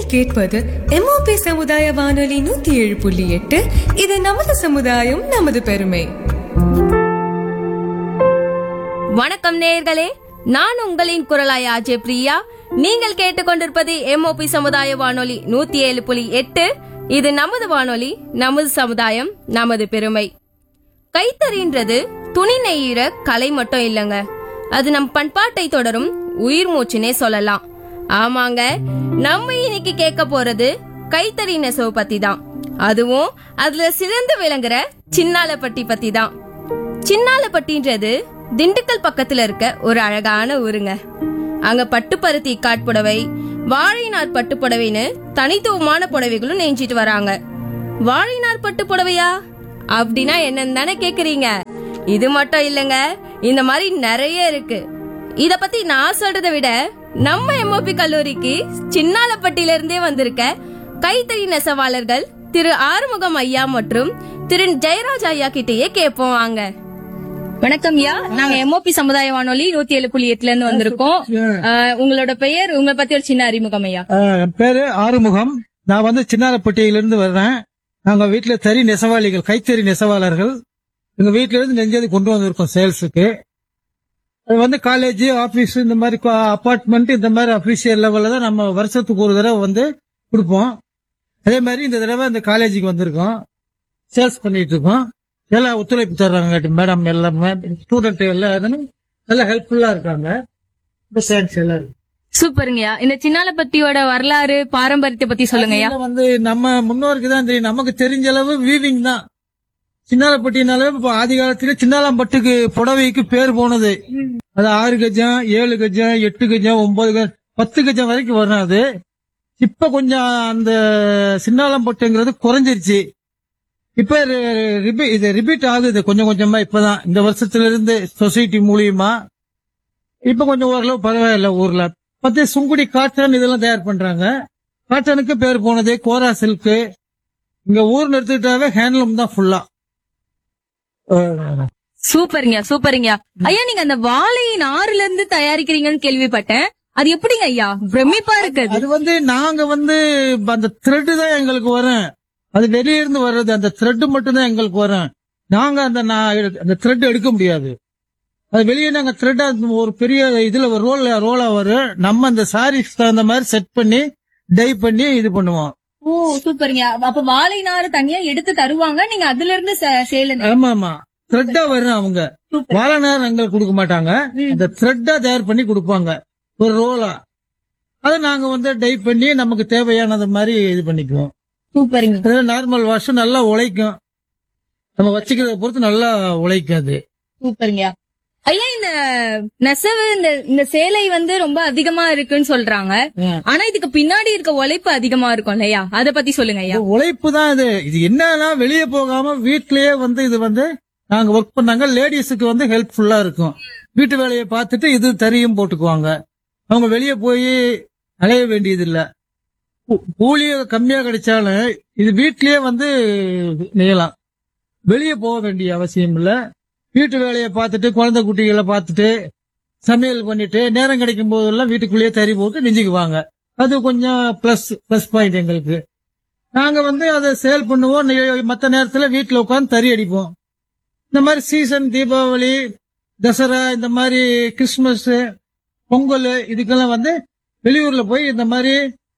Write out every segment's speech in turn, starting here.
கேட்பது எம்ஓபி சமுதாய வானொலி நூத்தி ஏழு புள்ளி எட்டு இது நமது சமுதாயம் நமது பெருமை வணக்கம் நேயர்களே நான் உங்களின் குரலாய் ஆஜே பிரியா நீங்கள் கேட்டுக்கொண்டிருப்பது எம்ஓபி சமுதாய வானொலி நூத்தி ஏழு புள்ளி எட்டு இது நமது வானொலி நமது சமுதாயம் நமது பெருமை கைத்தறின்றது துணி நெய்யிற கலை மட்டும் இல்லைங்க அது நம் பண்பாட்டை தொடரும் உயிர் மூச்சுனே சொல்லலாம் ஆமாங்க நம்ம இன்னைக்கு கேட்க போறது கைத்தறி நெசவு பத்தி தான் அதுவும் அதுல சிறந்து விளங்குற சின்னாலப்பட்டி பத்தி தான் சின்னாலப்பட்டின்றது திண்டுக்கல் பக்கத்துல இருக்க ஒரு அழகான ஊருங்க அங்க பட்டுப்பருத்தி காட்புடவை வாழைநார் பட்டுப்புடவைன்னு தனித்துவமான புடவைகளும் நெஞ்சிட்டு வராங்க வாழைநார் பட்டு புடவையா அப்படின்னா என்னன்னு தானே கேக்குறீங்க இது மட்டும் இல்லைங்க இந்த மாதிரி நிறைய இருக்கு இத பத்தி நான் சொல்றதை விட நம்ம எம்ஓபி கல்லூரிக்கு சின்னாலப்பட்டியில இருந்தே வந்திருக்க கைத்தறி நெசவாளர்கள் திரு ஆறுமுகம் ஐயா மற்றும் திரு ஜெயராஜ் ஐயா கிட்டேயே கேட்போம் வாங்க வணக்கம் ஐயா நாங்க எம்ஓபி சமுதாய வானொலி நூத்தி ஏழு புள்ளி எட்டுல இருந்து வந்திருக்கோம் அஹ், உங்களோட பெயர் உங்களை பத்தி ஒரு சின்ன அறிமுகம் ஐயா ஆஹ் என் பேரு ஆறுமுகம் நான் வந்து சின்னாரப்பட்டியிலிருந்து வர்றேன் நாங்க வீட்டுல தறி நெசவாளிகள் கைத்தறி நெசவாளர்கள் எங்க வீட்டுல இருந்து நெஞ்சது கொண்டு வந்திருக்கோம் சேல்ஸுக்கு அது வந்து காலேஜ் ஆபீஸ் இந்த மாதிரி அபார்ட்மெண்ட் இந்த மாதிரி அபிஷியல் லெவல்ல தான் நம்ம வருஷத்துக்கு ஒரு தடவை வந்து கொடுப்போம் அதே மாதிரி இந்த தடவை இந்த காலேஜுக்கு வந்திருக்கோம் சேல்ஸ் பண்ணிட்டு இருக்கோம் எல்லாம் ஒத்துழைப்பு தர்றாங்க மேடம் எல்லாமே ஸ்டூடெண்ட் எல்லாம் நல்லா ஹெல்ப்ஃபுல்லா இருக்காங்க தேங்க்ஸ் எல்லாரும் சூப்பருங்கய்யா இந்த சின்னாலப்பட்டியோட வரலாறு பாரம்பரியத்தை பத்தி சொல்லுங்கய்யா இதுல வந்து நம்ம முன்னோருக்கு தான் தெரியும் நமக்கு தெரிஞ்ச அளவு வீவிங் தான் சின்னாலப்பட்டினாலே இப்ப ஆதி காலத்துல சின்னாலம்பட்டுக்கு புடவைக்கு பேர் போனது அது ஆறு கஜம் ஏழு கஜம் எட்டு கஜம் ஒன்பது கஜம் பத்து கஜம் வரைக்கும் வரும் அது இப்ப கொஞ்சம் அந்த சின்னாலம்பட்டுங்கிறது குறைஞ்சிருச்சு இப்ப ரி- ரிபி- இது ரிப்பீட் ஆகுது கொஞ்சம் கொஞ்சமா இப்பதான் இந்த வருஷத்துல இருந்து சொசைட்டி மூலியமா இப்ப கொஞ்சம் ஓரளவு பரவாயில்ல ஊர்ல பத்து சுங்குடி காட்டன் இதெல்லாம் தயார் பண்றாங்க காட்டனுக்கு பேர் போனது கோரா சில்க் இங்க ஊர் எடுத்துக்கிட்டாவே ஹேண்ட்லூம் தான் ஃபுல்லா சூப்பருங்கய்யா சூப்பருங்கய்யா ஐயா நீங்க அந்த வாழை நார்ல இருந்து தயாரிக்கிறீங்கன்னு கேள்விப்பட்டேன் அது எப்படிங்க ஐயா பிரமிப்பா இருக்கு அது. அது வந்து நாங்க வந்து அந்த த்ரெட் தான் எங்களுக்கு வரும் அது வெளிய இருந்து வர்றது அந்த த்ரெட் மட்டும் தான் எங்களுக்கு வரும் நாங்க அந்த நா- அந்த த்ரெட் எடுக்க முடியாது அது வெளியே நாங்க த்ரெட் ஒரு பெரிய இதுல ரோல் ரோலா வரும் நம்ம அந்த சாரீஸ் தகுந்த மாதிரி செட் பண்ணி டை பண்ணி இது பண்ணுவோம் ஓ சூப்பருங்க அப்ப வாழை நார் தனியா எடுத்து தருவாங்க நீங்க அதுல இருந்து சேல ஆமா ஆமா த்ரெட்டா வரும் அவங்க வாழை நேரம் எங்களுக்கு கொடுக்க மாட்டாங்க அந்த த்ரெட்டா தயார் பண்ணி கொடுப்பாங்க ஒரு ரோலா அதை நாங்க வந்து டை பண்ணி நமக்கு தேவையானது மாதிரி இது பண்ணிக்குவோம் சூப்பருங்க நார்மல் வாஷ் நல்லா உழைக்கும் நம்ம வச்சுக்கிறத பொறுத்து நல்லா உழைக்கும் அது சூப்பருங்க ஐயா இந்த நெசவு இந்த இந்த சேலை வந்து ரொம்ப அதிகமா இருக்குன்னு சொல்றாங்க ம். ஆனா இதுக்கு பின்னாடி இருக்க உழைப்பு அதிகமா இருக்கும் இல்லையா அத பத்தி சொல்லுங்க ஐயா இது உழைப்பு தான் இது இது என்னன்னா வெளியே போகாம வீட்லயே வந்து இது வந்து நாங்க ஒர்க் பண்ணாங்க லேடிஸுக்கு வந்து ஹெல்ப்ஃபுல்லா இருக்கும் வீட்டு வேலையை பார்த்துட்டு இது தறியும் போட்டுக்குவாங்க அவங்க வெளியே போய் அலைய வேண்டியது இல்ல கூ- கூலி கம்மியா கிடைச்சாலும் இது வீட்லயே வந்து நெய்யலாம் வெளியே போக வேண்டிய அவசியம் இல்ல வீட்டு வேலையை பார்த்துட்டு குழந்தை குட்டிகளை பார்த்துட்டு சமையல் பண்ணிட்டு நேரம் கிடைக்கும் போதெல்லாம் வீட்டுக்குள்ளேயே தறி போட்டு நெஞ்சுக்குவாங்க அது கொஞ்சம் பிளஸ் பிளஸ் பாயிண்ட் எங்களுக்கு நாங்க வந்து அதை சேல் பண்ணுவோம் நெ- மத்த நேரத்துல வீட்டுல உட்காந்து தறி அடிப்போம் இந்த மாதிரி சீசன் தீபாவளி தசரா இந்த மாதிரி கிறிஸ்துமஸ் பொங்கல் இதுக்கெல்லாம் வந்து வெளியூர்ல போய் இந்த மாதிரி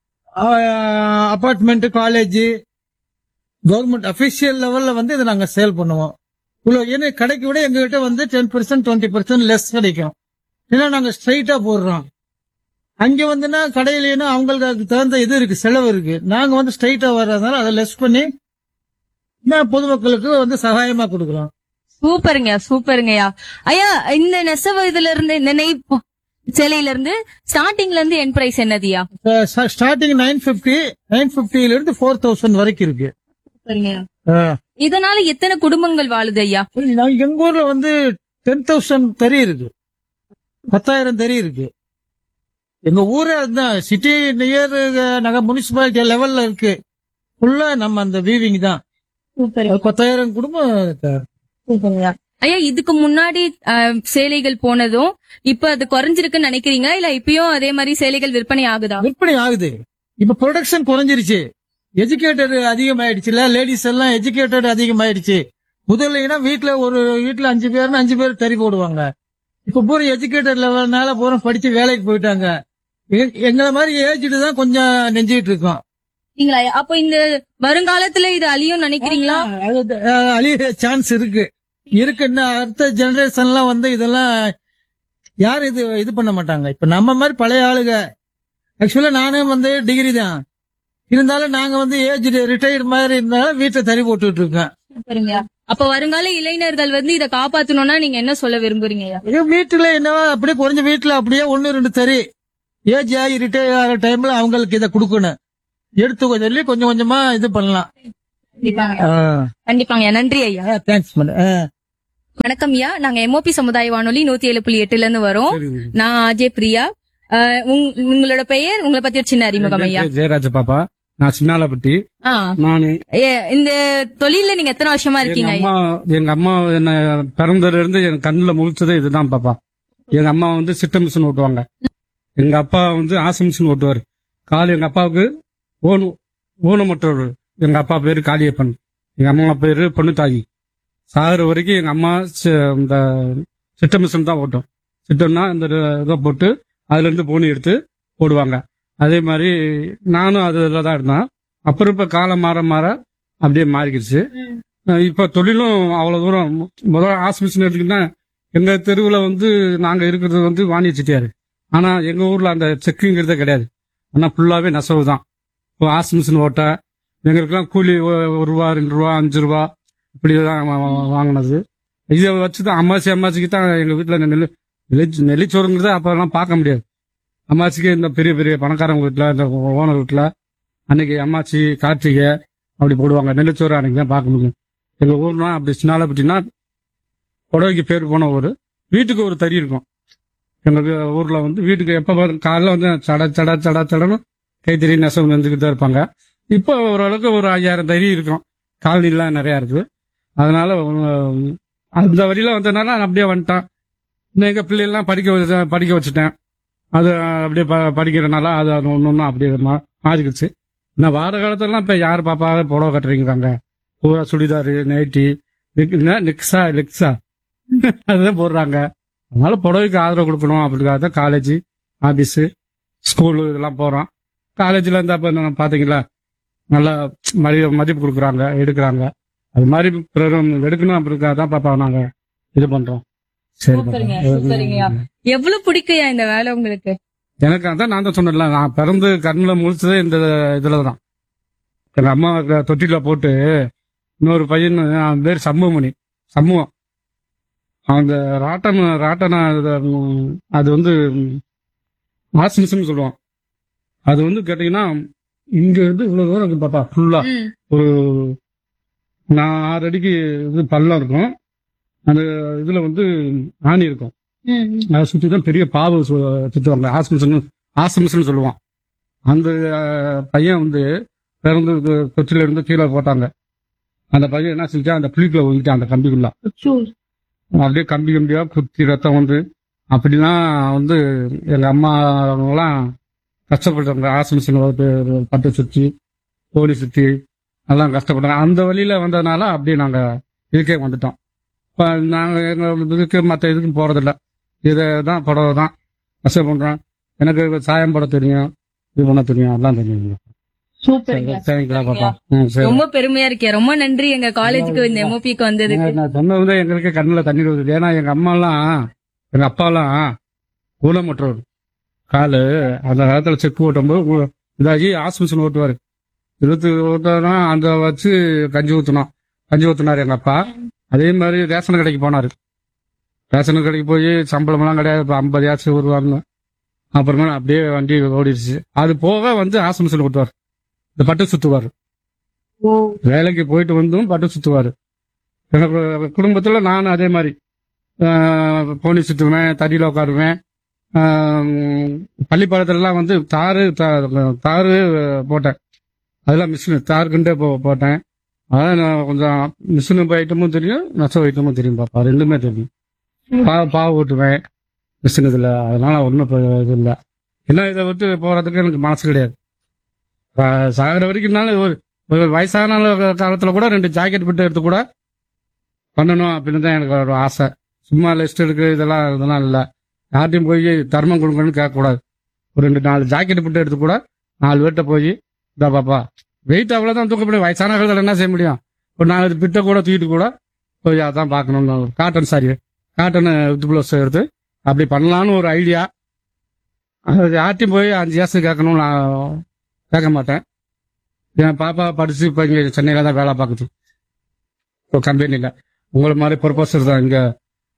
அபார்ட்மெண்ட் காலேஜ் கவர்மெண்ட் அபிஷியல் லெவல்ல வந்து இதை நாங்க சேல் பண்ணுவோம் இவ்வளவு ஏன்னா கடைக்கு விட எங்ககிட்ட வந்து ten percent twenty percent less கிடைக்கும் ஏன்னா நாங்க ஸ்ட்ரைட்டா போடுறோம் அங்க வந்துன்னா கடையிலேனா அவங்களுக்கு அதுக்கு தகுந்த இது இருக்கு செலவு இருக்கு நாங்க வந்து ஸ்ட்ரைட்டா வர்றதுனால அதை லெஸ் பண்ணி நான் பொதுமக்களுக்கு வந்து சகாயமா கொடுக்குறோம் சூப்பருங்க சூப்பருங்கய்யா ஐயா இந்த நெசவு இதுல இருந்து இந்த நெய் ப- சேலையில இருந்து ஸ்டார்டிங்ல இருந்து என் பிரைஸ் என்னதுயா ஸ்டார்டிங் நைன் பிப்டி நைன் பிப்டில இருந்து ஃபோர் தௌசண்ட் வரைக்கும் இருக்கு ஆ. இதனால எத்தனை குடும்பங்கள் வாழுது ஐயா நான் எங்க ஊர்ல வந்து டென் தௌசண்ட் தறி இருக்கு பத்தாயிரம் தறி இருக்கு எங்க ஊரே அதுதான் சிட்டி நியர் நகர் முனிசிபாலிட்டி லெவல்ல இருக்கு ஃபுல்லா நம்ம அந்த வீவிங் தான் அது பத்தாயிரம் குடும்பம் இருக்கு. ஐயா இதுக்கு முன்னாடி அஹ், சேலைகள் போனதும் இப்ப அது குறைஞ்சிருக்குன்னு நினைக்கிறீங்க இல்ல இப்பயும் அதே மாதிரி சேலைகள் விற்பனை ஆகுதா விற்பனை ஆகுது இப்ப ப்ரொடக்ஷன் குறைஞ்சிருச்சு எஜுகேட்டட் அதிகமாயிடுச்சுல லேடிஸ் எல்லாம் எஜுகேட்டட் அதிகமாயிடுச்சு முதல்ல வீட்டுல ஒரு வீட்டுல அஞ்சு பேர்னு அஞ்சு பேர் தறி போடுவாங்க இப்ப பூரா எஜுகேட்டட் லெவல்னால பூரா படிச்சு வேலைக்கு போயிட்டாங்க எ- எங்களை மாதிரி ஏஜ்டு தான் கொஞ்சம் நெஞ்சிட்டு இருக்கோம் நீங்களா அப்போ இந்த வருங்காலத்துல இது அழியும் நினைக்கிறீங்களா அது, அஹ், அழிய சான்ஸ் இருக்கு இருக்கு இன்னும் அடுத்த ஜெனரேஷன்லாம் வந்து இதெல்லாம் யாரும் இது இது பண்ண மாட்டாங்க இப்ப நம்ம மாதிரி பழைய ஆளுங்க ஆக்சுவலா நானே வந்து டிகிரி தான் இருந்தாலும் நாங்க வந்து ஏஜ் ரிட்டையர்ட் மாதிரி இருந்தாலும் வீட்டை தறி போட்டுட்டு இருக்கேன் சரிங்கய்யா அப்ப வருங்கால இளைஞர்கள் வந்து இத காப்பாத்தணும்னா நீங்க என்ன சொல்ல விரும்புறீங்கய்யா எங்க வீட்டுல என்னவோ அப்படியே குறைஞ்ச வீட்டுல அப்படியே ஒன்னு ரெண்டு தறி ஏஜ் ஆகி ரிட்டையர் ஆகிற டைம்ல அவங்களுக்கு இதை கொடுக்கணும் எடுத்து சொல்லி கொஞ்சம் கொஞ்சமா இது பண்ணலாம் கண்டிப்பாங்க நன்றி ஐயா தேங்க்ஸ் வணக்கம் ஐயா நாங்க எம்ஓபி சமுதாய வானொலி நூத்தி ஏழு புள்ளி எட்டுல இருந்து வரோம் நான் அஜய் பிரியா அஹ், உங்- உங்களோட பெயர் உங்களை பத்தி ஒரு சின்ன அறிமுகம் ஐயா ஜெயராஜ பாப்பா நான் சின்னாலப்பட்டி ஆ. நானு ஏ, இந்த தொழில நீங்க எத்தனை வருஷமா எங்க இருக்கீங்க ஐயா அம்மா எங்க அம்மா என்ன பிறந்ததுல இருந்து என் கண்ணுல முழிச்சதே இதுதான் பாப்பா எங்க அம்மா வந்து சிட்ட மிஷின் ஓட்டுவாங்க எங்க அப்பா வந்து ஆசை மிஷின் ஓட்டுவாரு காலி எங்க அப்பாவுக்கு ஓனு ஊனமற்றவர் எங்க அப்பா பேரு காளியப்பன் எங்க அம்மா பேரு பொண்ணுத்தாயி சாகுற வரைக்கும் எங்க அம்மா சி- இந்த சிட்ட மிஷின் தான் ஓட்டும் சிட்டம்னா இந்த இதை போட்டு அதுல இருந்து போனி எடுத்து போடுவாங்க அதே மாதிரி நானும் அதுல தான் இருந்தேன் அப்புறம் இப்ப காலம் மாற மாற அப்படியே மாறிக்கிடுச்சு அஹ் இப்ப தொழிலும் அவ்வளவு தூரம் மு- முதல்ல ஆஸ் மிஷின் எடுத்துக்கிட்டா எங்க தெருவுல வந்து நாங்க இருக்கிறது வந்து வாணி செட்டியாரு ஆனா எங்க ஊர்ல அந்த செக்குங்கிறதே கிடையாது ஆனா ஃபுல்லாவே நெசவு தான் இப்போ ஆஸ் மிஷின் ஓட்ட எங்களுக்கெல்லாம் கூலி ஒ- ஒரு ரூபா ரெண்டு ரூபா அஞ்சு ரூபா இப்படி தான் வா- வா- வாங்கினது இதை வச்சு தான் அம்மாச்சி அம்மாச்சிக்கு தான் எங்க வீட்டுல இந்த நெல் நெல்லி நெல்லிச்சோறுங்கிறத அப்பெல்லாம் பார்க்க முடியாது அம்மாச்சிக்கு இந்த பெரிய பெரிய பணக்காரங்க வீட்டுல இந்த ஓனர் வீட்டுல அன்னைக்கு அம்மாச்சி கார்த்திகை அப்படி போடுவாங்க நெல்லிச்சோறு அன்னைக்கு தான் பார்க்க முடியும் எங்க ஊர்னா அப்படி சின்னால பட்டினா புடவைக்கு பேர் போன ஊர் வீட்டுக்கு ஒரு தறி இருக்கும் எங்க வீ- ஊர்ல வந்து வீட்டுக்கு எப்ப பாரு- காலைல வந்து சட சட சட சடன்னு கைத்தறி நெசவு நெஞ்சுக்கிட்டு தான் இருப்பாங்க இப்போ ஓரளவுக்கு ஒரு ஐயாயிரம் தறி இருக்கும் காலனிலாம் நிறைய இருக்கு அதனால உம், அந்த வழியில வந்ததுனால நான் அப்படியே வந்துட்டேன் இன்னும் எங்க பிள்ளைகள்லாம் படிக்க வச்ச- படிக்க வச்சுட்டேன் அது அப்படியே ப- படிக்கிறனால அது அது ஒன்று ஒன்றும் அப்படியே மா- மாறிக்கிடுச்சு நான் வார காலத்துலலாம் இப்ப யார் பாப்பா புடவை கட்டுறீங்கிறாங்க பூரா சுடிதாரு நைட்டி நெக்ஸா லெக்ஸா அதுதான் போடுறாங்க அதனால புடவைக்கு ஆதரவு கொடுக்கணும் அப்படிங்கிறத தான் காலேஜ் ஆபீஸ் ஸ்கூலு இதெல்லாம் போறோம் காலேஜ்ல இருந்தா இப்ப நான் பாத்தீங்களா நல்லா மதிய மதிப்பு கொடுக்குறாங்க எடுக்கிறாங்க அது மாதிரி பிறரும் எடுக்கணும் அப்படிங்கிறத தான் பாப்பா நாங்க இது பண்றோம் சரி சூப்பருங்க, பாப்பா. சூப்பருங்கய்யா. எவ்வளவு பிடிக்குயா இந்த வேலை உங்களுக்கு எனக்கு அதான் நான் தான் சொன்னேன்ல நான் பிறந்து கண்ணுல முழிச்சதே இந்த இதுல தான் எங்க அம்மா க- தொட்டில போட்டு இன்னொரு பையன் அவன் பேர் சண்முகமணி சண்முகம் அந்த ராட்டன் ராட்டன இது, ம், அது வந்து ஆசிமிஷன் சொல்லுவான் அது வந்து கேட்டீங்கன்னா இங்க இருந்து இவ்வளவு தூரம் இருக்கு பாப்பா ஃபுல்லா ம். ஒரு நான் ஆறு அடிக்கு இது பள்ளம் இருக்கும் அந்த இதுல வந்து ஆணி இருக்கும் ம். அதை சுற்றி தான் பெரிய பாவு சு- சுத்துவாங்க ஆசமிசன் ஆசமிசன் சொல்லுவான் அந்த அஹ், பையன் வந்து பிறந்து இது தொட்டில இருந்து கீழே போட்டாங்க அந்த பையன் என்ன செஞ்சா அந்த புளிக்குள்ள ஒழிட்டான் அந்த கம்பிக்குள்ள அப்படியே கம்பி கம்பியா குத்தி ரத்தம் வந்து அப்படிலாம் வந்து எங்க அம்மா எல்லாம் கஷ்டப்பட்டாங்க ஆசமிசன் பட்டு சுத்தி கோழி சுத்தி எல்லாம் கஷ்டப்பட்டாங்க அந்த வழியில வந்ததுனால அப்படியே நாங்க இதுக்கே வந்துட்டோம் இப்ப நாங்க எங்க இதுக்கு மற்ற இதுக்கு போறதில்ல இதை தான் புடவை தான் கஷ்டம் பண்றோம் எனக்கு சாயம் போட தெரியும் இது பண்ண தெரியும் எல்லாம் தெரியும் சூப்பருங்க. சரிங்களா பாப்பா ம் சரி ரொம்ப பெருமையா இருக்கேன் ரொம்ப நன்றி எங்க காலேஜுக்கு இந்த எம்ஓபிக்கு வந்ததுக்கு நான் நான் சொன்னது எங்களுக்கு கண்ணுல தண்ணீர் வருது ஏன்னா எங்க அம்மா எல்லாம் எங்க அப்பா எல்லாம் ஊனமற்றவர் காலு அந்த காலத்துல செக் ஓட்டும்போது ஊ- இதாகி ஆஸ்மிஷன் ஓட்டுவாரு இருபத்தி ஓட்டுனா அந்த வச்சு கஞ்சி ஊத்தணும் கஞ்சி ஊத்துனாரு எங்க அப்பா அதே மாதிரி ரேஷன் கடைக்கு போனாரு ரேஷன் கடைக்கு போய் சம்பளம் எல்லாம் கிடையாது இப்ப ஐம்பது ஆச்சு வருவாங்க அப்புறமா அப்படியே வண்டி ஓடிடுச்சு அது போக வந்து ஆஸ்மிஷன் ஓட்டுவார் இந்த பட்டு சுத்துவார் வேலைக்கு போயிட்டு வந்தும் பட்டு சுத்துவாரு எனக்கு குடும்பத்துல நான் அதே மாதிரி ஆஹ், போனி சுத்துவேன் தடியில உட்காருவேன் ஆஹ், பள்ளிப்பாடத்துலலாம் வந்து தாரு தா- தாரு போட்டேன் அதெல்லாம் மிஷின் தாருக்குண்டே போ போட்டேன் அதான் நான் கொஞ்சம் மிஷினு ஐட்டமும் தெரியும் நெசவு ஐட்டமும் தெரியும் பாப்பா ரெண்டுமே தெரியும் பாவ பாவு ஓட்டுவேன் மிஷின் இதுல அதனால ஒன்றும் இது இல்லை என்ன இதை விட்டு போறதுக்கு எனக்கு மனசு கிடையாது அஹ் சாகிற வரைக்கும்னாலும் ஒரு ஒரு வயசான காலத்துல கூட ரெண்டு ஜாக்கெட் பிட்டு எடுத்து கூட பண்ணணும் அப்படின்னு தான் எனக்கு ஒரு ஆசை சும்மா லிஸ்ட் எடுக்க இதெல்லாம் இதெல்லாம் இல்லை யார்ட்டையும் போய் தர்மம் கொடுக்கணும்னு கேட்கக்கூடாது ஒரு ரெண்டு நாலு ஜாக்கெட் பிட்டு எடுத்து கூட நாலு பேர்கிட்ட போய் இதா பாப்பா வெயிட் அவ்வளோதான் தூக்க முடியும் வயசான காலத்தில் என்ன செய்ய முடியும் ஒரு நாலு பிட்டை கூட தூக்கிட்டு கூட போய் அதான் பார்க்கணும்னு cotton sari cotton with blouse எடுத்து அப்படி பண்ணலான்னு ஒரு ஐடியா அது யார்ட்டையும் போய் அஞ்சு ஏசு கேட்கணும்னு நான் கேட்க மாட்டேன் என் பாப்பா படிச்சு இப்போ இங்கே சென்னையில தான் வேலை பார்க்குது இப்போ கம்பெனியில் உங்களை மாதிரி ப்ரொபோசர் தான் இங்கே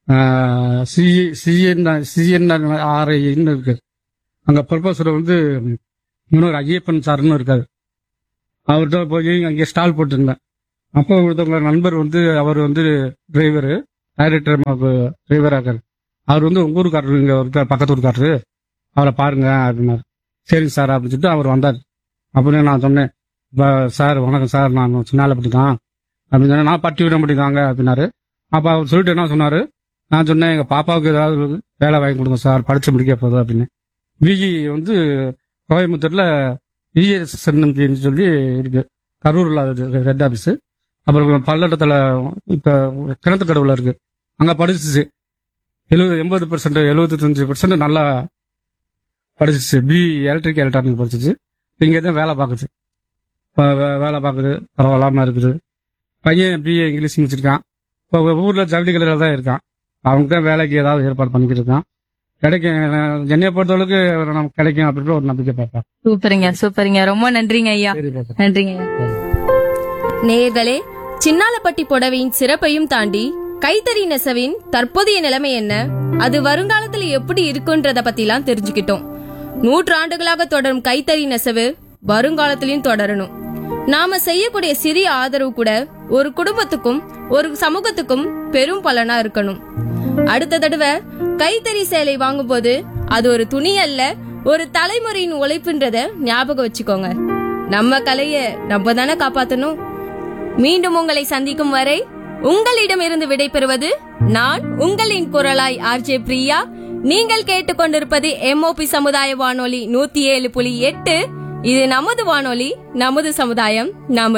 சிஇ சிஎன் சிஎன் ஆர்ஐன்னு இருக்கு அங்கே ப்ரொபோசர் வந்து இன்னொரு ஐயப்பன் சார்னு இருக்காரு அவர்கிட்ட போய் அங்கே ஸ்டால் போட்டிருந்தேன் அப்போ ஒருத்தவங்க நண்பர் வந்து அவர் வந்து டிரைவரு டைரக்டர் டிரைவராக இருக்காரு அவர் வந்து உங்க ஊருக்காரரு இங்கே இருக்கார் பக்கத்து ஊருக்காரரு அவரை பாருங்க அப்படின்னாரு சரிங்க சார் அப்படின்னு சொல்லிட்டு அவர் வந்தார் அப்படின்னு நான் சொன்னேன் இப்போ சார் வணக்கம் சார் நான் சின்னாலப்பட்டி தான் அப்படின்னு சொன்னேன் நான் பட்டி விடப்பட்டி தாங்க அப்படின்னாரு அப்போ அவர் சொல்லிட்டு என்ன சொன்னார் நான் சொன்னேன் எங்கள் பாப்பாவுக்கு ஏதாவது வேலை வாங்கி கொடுங்க சார் படிச்சு முடிக்க போகுது அப்படின்னு விஜி வந்து கோயம்புத்தூரில் விஜயசன்னு சொல்லி இருக்கு கரூரில் அது ஹெட் ஆஃபீஸு அப்புறம் பல்லடத்தில் இப்போ கிணத்து கடவுல இருக்கு அங்கே படிச்சிச்சு எழுபது எண்பது பர்சன்ட் எழுபத்தஞ்சு பர்சன்ட் நல்லா படிச்சிச்சு பி எலக்ட்ரிக் எலக்ட்ரானிக் படிச்சிச்சு இங்கே தான் வேலை பார்க்குது இப்போ வேலை பார்க்குது பரவாயில்லாம இருக்குது பையன் பிஏ இங்கிலீஷ் முடிச்சிருக்கான் இப்போ ஊரில் ஜவுளி கடையில் தான் இருக்கான் அவங்க தான் வேலைக்கு ஏதாவது ஏற்பாடு பண்ணிக்கிட்டு இருக்கான் கிடைக்கும் என்னைய பொறுத்தளவுக்கு நமக்கு கிடைக்கும் அப்படின்ற ஒரு நம்பிக்கை பார்ப்பேன் சூப்பருங்க சூப்பருங்க ரொம்ப நன்றிங்க ஐயா சரி பாப்பா. நன்றிங்க ஐயா நேயர்களே சின்னாலப்பட்டி புடவையின் சிறப்பையும் தாண்டி கைத்தறி நெசவின் தற்போதைய நிலைமை என்ன அது வருங்காலத்துல எப்படி இருக்குன்றத பத்திலாம் தெரிஞ்சுக்கிட்டோம் நூற்றாண்டுகளாக தொடரும் கைத்தறி நெசவு வருங்காலத்திலயும் தொடரணும் நாம செய்யக்கூடிய சிறிய ஆதரவு கூட ஒரு குடும்பத்துக்கும் ஒரு சமூகத்துக்கும் பெரும் பலனா இருக்கணும் அடுத்த தடவை கைத்தறி சேலை வாங்கும்போது அது ஒரு துணி அல்ல ஒரு தலைமுறையின் உழைப்புன்றத ஞாபகம் வச்சுக்கோங்க நம்ம கலைய நம்ம தானே காப்பாத்தணும் மீண்டும் உங்களை சந்திக்கும் வரை உங்களிடமிருந்து விடைபெறுவது நான் உங்களின் குரலாய் ஆர்ஜே பிரியா நீங்கள் கேட்டுக்கொண்டிருப்பது எம்ஓபி சமுதாய வானொலி நூத்தி ஏழு புள்ளி எட்டு இது நமது வானொலி நமது சமுதாயம் நமது